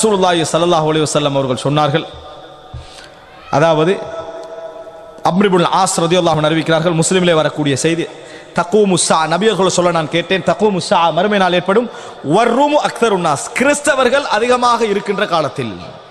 ரசூலுல்லாஹி ஸல்லல்லாஹு அலைஹி வஸல்லம் அவர்கள் சொன்னார்கள் அதாவது அம்ரிபுல் ஆஸ் ரதியுல்லாஹு அன்ஹு அறிவிக்கிறார்கள் முஸ்லிமிலே வரக்கூடிய செய்தி தக்கு முசா நபியர்கள் சொல்ல நான் கேட்டேன் தக்கு முசா மறுமை நாள் ஏற்படும் வர்ரூமு அக்தர் உன்னாஸ் கிறிஸ்தவர்கள் அதிகமாக இருக்கின்ற காலத்தில்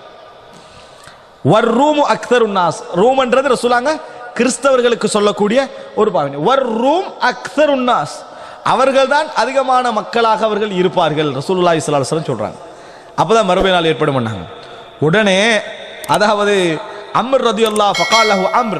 வர்ரூமு அக்தர் உன்னாஸ் ரூம்ன்றது ரசூலாங்க கிறிஸ்தவர்களுக்கு சொல்லக்கூடிய ஒரு பாவனை வர் ரூம் அக்தர் உன்னாஸ் அவர்கள் தான் அதிகமான மக்களாக அவர்கள் இருப்பார்கள் ரசூலுல்லாஹி ஸல்லல்லாஹு அலைஹி வஸல்லம் சொல்றாங்க அப்பதான் மறுமை நாள் ஏற்படும் உடனே அதாவது அம்ர் ரதியுல்லா ஃபகாலஹு அம்ர்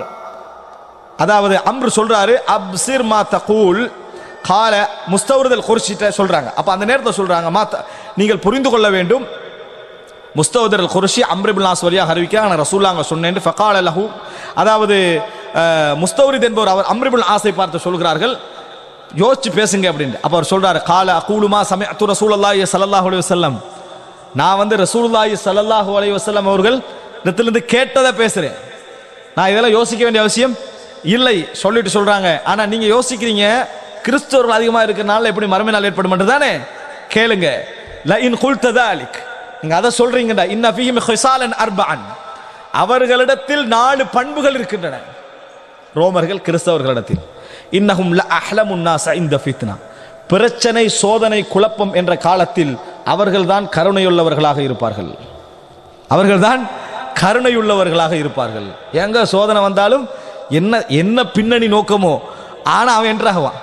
அதாவது அம்ரு சொல்றாரு அப்சிர் மா தகூல் கால முஸ்தவருதல் குர்ஷிட்ட சொல்றாங்க அப்ப அந்த நேரத்தில் சொல்றாங்க மா த- நீங்கள் புரிந்து கொள்ள வேண்டும் முஸ்தவதர் அல் குர்ஷி அம்ரிபுல் நாஸ் வழியாக அறிவிக்கிறாங்க நான் ரசூல்லாங்க சொன்னேன் ஃபகால லஹு அதாவது அஹ், முஸ்தவரித் என்பவர் அவர் அம்ரிபுல் ஆசை பார்த்து சொல்கிறார்கள் யோசிச்சு பேசுங்க அப்படின்னு அப்ப அவர் சொல்றாரு கால அகூலுமா சமயத்து ரசூலுல்லாஹி ஸல்லல்லாஹு அலைஹி வஸல்லம் நான் வந்து ரசூலுல்லாஹி ஸல்லல்லாஹு அலைஹி வஸல்லம் அவர்கள் இடத்திலிருந்து கேட்டதை பேசுறேன் நான் இதெல்லாம் யோசிக்க வேண்டிய அவசியம் இல்லை சொல்லிட்டு சொல்றாங்க ஆனா நீங்க யோசிக்கிறீங்க கிறிஸ்தவர்கள் அதிகமா இருக்கிறனால எப்படி மறுமை நாள் ஏற்படும் தானே கேளுங்க ல இன் குல்த தாலிக் நீங்க அதை சொல்றீங்கடா இன்ன ஃபீஹிம் ஹிசாலன் அர்பஅன் அவர்களிடத்தில் நாலு பண்புகள் இருக்கின்றன ரோமர்கள் கிறிஸ்தவர்களிடத்தில் இன்னஹும் ல அஹ்லமுன் நாஸ இந்த ஃபித்னா பிரச்சனை சோதனை குழப்பம் என்ற காலத்தில் அவர்கள்தான் கருணையுள்ளவர்களாக இருப்பார்கள் அவர்கள்தான் கருணையுள்ளவர்களாக இருப்பார்கள் எங்க சோதனை வந்தாலும் என்ன என்ன பின்னணி நோக்கமோ ஆனா அவன் என்றாகுவான்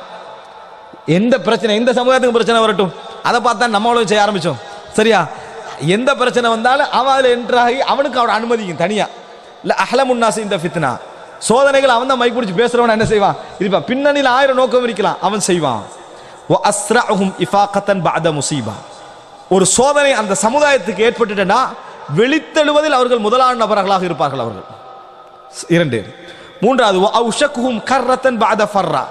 எந்த பிரச்சனை எந்த சமுதாயத்துக்கு பிரச்சனை வரட்டும் அதை பார்த்தா நம்மளும் செய்ய ஆரம்பிச்சோம் சரியா எந்த பிரச்சனை வந்தாலும் அவன் அதில் என்ட்ராகி அவனுக்கு அவன் அனுமதிக்கும் தனியா இல்ல அஹலமுன்னாசி இந்த ஃபித்னா சோதனைகள் அவன் தான் மைக் பிடிச்சி பேசுறவன் என்ன செய்வான் இருப்பா பின்னணியில் ஆயிரம் நோக்கம் இருக்கலாம் அவன் செய்வான் வ அஸ்ரஅஹும் இஃபாகத்தன் பஅத முசீபா ஒரு சோதனை அந்த சமுதாயத்துக்கு ஏற்பட்டுட்டா வெளித்தெழுவதில் அவர்கள் முதலான நபர்களாக இருப்பார்கள் அவர்கள் இரண்டு மூன்றாவது வ அவுஷக்குஹும் கர்ரத்தன் பஅத ஃபர்ரா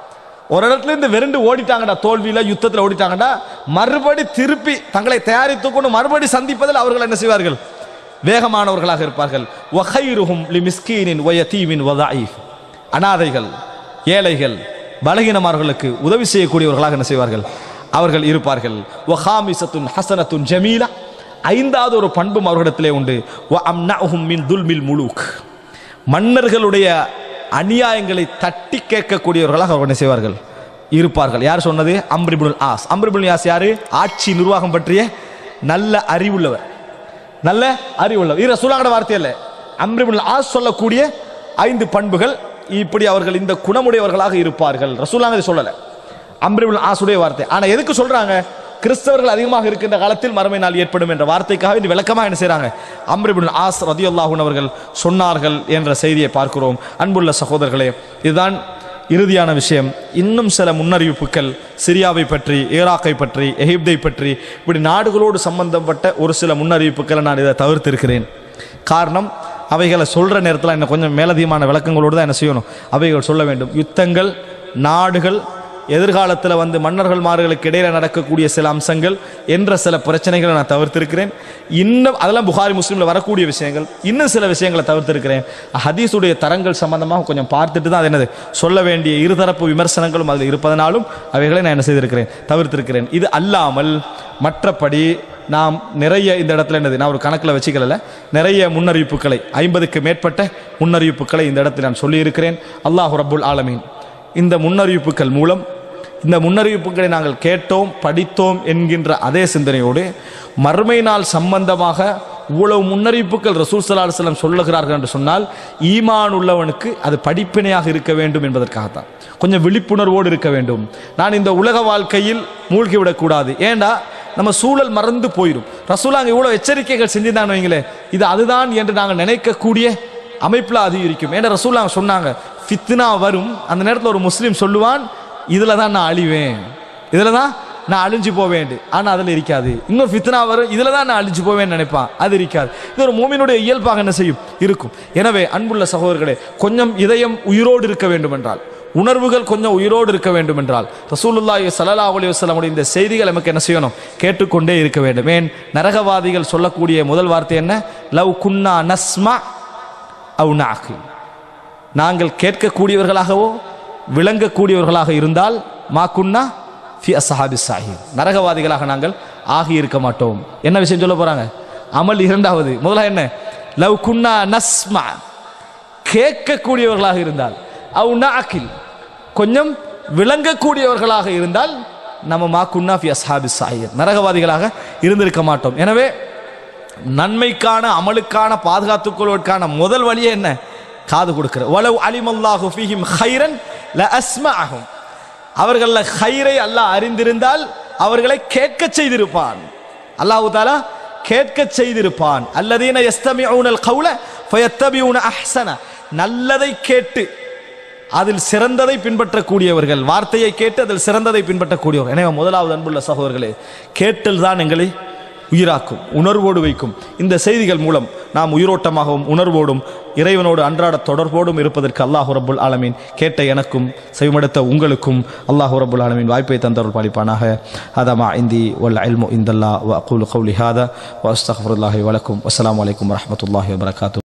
ஒரு இடத்துல இருந்து வெறுண்டு ஓடிட்டாங்கடா தோல்வியில யுத்தத்தில் ஓடிட்டாங்கடா மறுபடி திருப்பி தங்களை தயாரித்துக் கொண்டு மறுபடி சந்திப்பதில் அவர்கள் என்ன செய்வார்கள் வேகமானவர்களாக இருப்பார்கள் வகைருஹும் லி மிஸ்கீனின் வயதீமின் வதாயிஃப் அனாதைகள் ஏழைகள் பலகீனமார்களுக்கு உதவி செய்யக்கூடியவர்களாக என்ன செய்வார்கள் அவர்கள் இருப்பார்கள் வஹாமிசத்துன் ஹசனத்துன் ஜமீலா ஐந்தாவது ஒரு பண்பும் அவர்களிடத்திலே உண்டு வ அம்னஹும் மின் துல்மில் முலூக் மன்னர்களுடைய அநியாயங்களை தட்டி கேட்கக்கூடியவர்களாக அவர் என்ன செய்வார்கள் இருப்பார்கள் யார் சொன்னது அம்ரிபுல் ஆஸ் அம்ரிபுல் ஆஸ் யாரு ஆட்சி நிர்வாகம் பற்றிய நல்ல அறிவுள்ளவர் நல்ல அறிவுள்ளவர் இது ரசூலாங்கட வார்த்தை அல்ல அம்ரிபுல் ஆஸ் சொல்லக்கூடிய ஐந்து பண்புகள் இப்படி அவர்கள் இந்த குணமுடையவர்களாக இருப்பார்கள் ரசூலாங்க இதை சொல்லல அம்ரிபுல் ஆசுடைய வார்த்தை ஆனா எதுக்கு சொல்றாங்க கிறிஸ்தவர்கள் அதிகமாக இருக்கின்ற காலத்தில் மறுமை நாள் ஏற்படும் என்ற வார்த்தைக்காக இது விளக்கமாக என்ன செய்றாங்க அம்ரிபுல் ஆஸ் ரதியுல்லாஹூன் அவர்கள் சொன்னார்கள் என்ற செய்தியை பார்க்கிறோம் அன்புள்ள சகோதரர்களே இதுதான் இறுதியான விஷயம் இன்னும் சில முன்னறிவிப்புகள் சிரியாவை பற்றி ஈராக்கை பற்றி எகிப்தை பற்றி இப்படி நாடுகளோடு சம்பந்தப்பட்ட ஒரு சில முன்னறிவிப்புகளை நான் இதை தவிர்த்திருக்கிறேன் காரணம் அவைகளை சொல்ற நேரத்தில் இன்னும் கொஞ்சம் மேலதிகமான விளக்கங்களோடு தான் என்ன செய்யணும் அவைகள் சொல்ல வேண்டும் யுத்தங்கள் நாடுகள் எதிர்காலத்தில் வந்து மன்னர்கள் மார்களுக்கு இடையில நடக்கக்கூடிய சில அம்சங்கள் என்ற சில பிரச்சனைகளை நான் தவிர்த்திருக்கிறேன் இன்னும் அதெல்லாம் புகாரி முஸ்லீமில் வரக்கூடிய விஷயங்கள் இன்னும் சில விஷயங்களை தவிர்த்திருக்கிறேன் ஹதீஸுடைய தரங்கள் சம்பந்தமாக கொஞ்சம் பார்த்துட்டு தான் அது என்னது சொல்ல வேண்டிய இருதரப்பு விமர்சனங்களும் அதில் இருப்பதனாலும் அவைகளை நான் என்ன செய்திருக்கிறேன் தவிர்த்திருக்கிறேன் இது அல்லாமல் மற்றபடி நாம் நிறைய இந்த இடத்துல என்னது நான் ஒரு கணக்கில் வச்சுக்கல நிறைய முன்னறிவிப்புகளை ஐம்பதுக்கு மேற்பட்ட முன்னறிவிப்புகளை இந்த இடத்தில் நான் சொல்லியிருக்கிறேன் அல்லாஹ் ரப்புல் ஆலமீன் இந்த முன்னறிவிப்புகள் மூலம் இந்த முன்னறிவிப்புகளை நாங்கள் கேட்டோம் படித்தோம் என்கின்ற அதே சிந்தனையோடு மறுமை நாள் சம்பந்தமாக இவ்வளவு முன்னறிவிப்புகள் ரசூல் சல்லா அலுவலம் சொல்லுகிறார்கள் என்று சொன்னால் ஈமான் உள்ளவனுக்கு அது படிப்பினையாக இருக்க வேண்டும் என்பதற்காகத்தான் கொஞ்சம் விழிப்புணர்வோடு இருக்க வேண்டும் நான் இந்த உலக வாழ்க்கையில் மூழ்கி விடக்கூடாது ஏண்டா நம்ம சூழல் மறந்து போயிடும் ரசூலாங்க இவ்வளோ எச்சரிக்கைகள் செஞ்சுதான் வைங்களேன் இது அதுதான் என்று நாங்கள் நினைக்கக்கூடிய அமைப்பில் அதிகரிக்கும் ஏன்னா ரசூலாங்க சொன்னாங்க ஃபித்னா வரும் அந்த நேரத்தில் ஒரு முஸ்லீம் சொல்லுவான் இதில் தான் நான் அழிவேன் இதில் தான் நான் அழிஞ்சு போவேன் ஆனால் அதில் இருக்காது இன்னொரு ஃபித்னா வரும் இதில் தான் நான் அழிஞ்சு போவேன்னு நினைப்பான் அது இருக்காது இது ஒரு மூமினுடைய இயல்பாக என்ன செய்யும் இருக்கும் எனவே அன்புள்ள சகோதரர்களே கொஞ்சம் இதயம் உயிரோடு இருக்க வேண்டும் என்றால் உணர்வுகள் கொஞ்சம் உயிரோடு இருக்க வேண்டும் என்றால் ரசூலுல்லாஹி ஸல்லல்லாஹு அலைஹி வஸல்லமுடைய இந்த செய்திகள் நமக்கு என்ன செய்யணும் கேட்டுக்கொண்டே இருக்க வேண்டும் ஏன் நரகவாதிகள் சொல்லக்கூடிய முதல் வார்த்தை என்ன லவ் குன்னா நஸ்மா அவு நாக்கு நாங்கள் கேட்கக்கூடியவர்களாகவோ விளங்கக்கூடியவர்களாக இருந்தால் மாக்குன்னா ஃபி அஸ்ஹாபி சாஹிர் நரகவாதிகளாக நாங்கள் ஆகி இருக்க மாட்டோம் என்ன விஷயம் சொல்ல போறாங்க அமல் இரண்டாவது முதல்ல என்ன லவ் குன்னா நஸ்மா கேட்கக்கூடியவர்களாக இருந்தால் அவு நாக்கில் கொஞ்சம் விளங்கக்கூடியவர்களாக இருந்தால் நம்ம மா குன்னா ஃபி அஸ்ஹாபி சாயர் நரகவாதிகளாக இருந்திருக்க மாட்டோம் எனவே நன்மைக்கான அமலுக்கான பாதுகாத்துக் கொள்வதற்கான முதல் வழியே என்ன காது கொடுக்கிற வலவ் அலிமல்லாஹு ஃபீஹிம் ஹைரன் ல அஸ்மஅஹும் அவர்கள ஹைரை அல்லாஹ் அறிந்திருந்தால் அவர்களை கேட்க செய்திருப்பான் அல்லாஹு தாலா கேட்க செய்திருப்பான் அல்லதீன யஸ்தமிஊனல் கௌல ஃபயத்தபிஊன அஹ்சன நல்லதை கேட்டு அதில் சிறந்ததை பின்பற்றக்கூடியவர்கள் வார்த்தையை கேட்டு அதில் சிறந்ததை பின்பற்றக்கூடியவர்கள் எனவே முதலாவது அன்புள்ள சகோதரர்களே கேட்டல் தான் எங்களை உயிராக்கும் உணர்வோடு வைக்கும் இந்த செய்திகள் மூலம் நாம் உயிரோட்டமாகவும் உணர்வோடும் இறைவனோடு அன்றாட தொடர்போடும் இருப்பதற்கு அல்லாஹு ரப்புல் ஆலமீன் கேட்ட எனக்கும் செவிமடுத்த உங்களுக்கும் அல்லாஹு ரப்புல் ஆலமீன் வாய்ப்பை தந்தருள் பாலிப்பானாக ஹதமா இந்தி வல் அல்மு இந்தல்லா வ அகூலு கௌலி ஹாதா வ அஸ்தக்ஃபிருல்லாஹி வலக்கும் வஸ்ஸலாமு அலைக்கும் வரஹ்மத்துல்லாஹி வபரகாத்து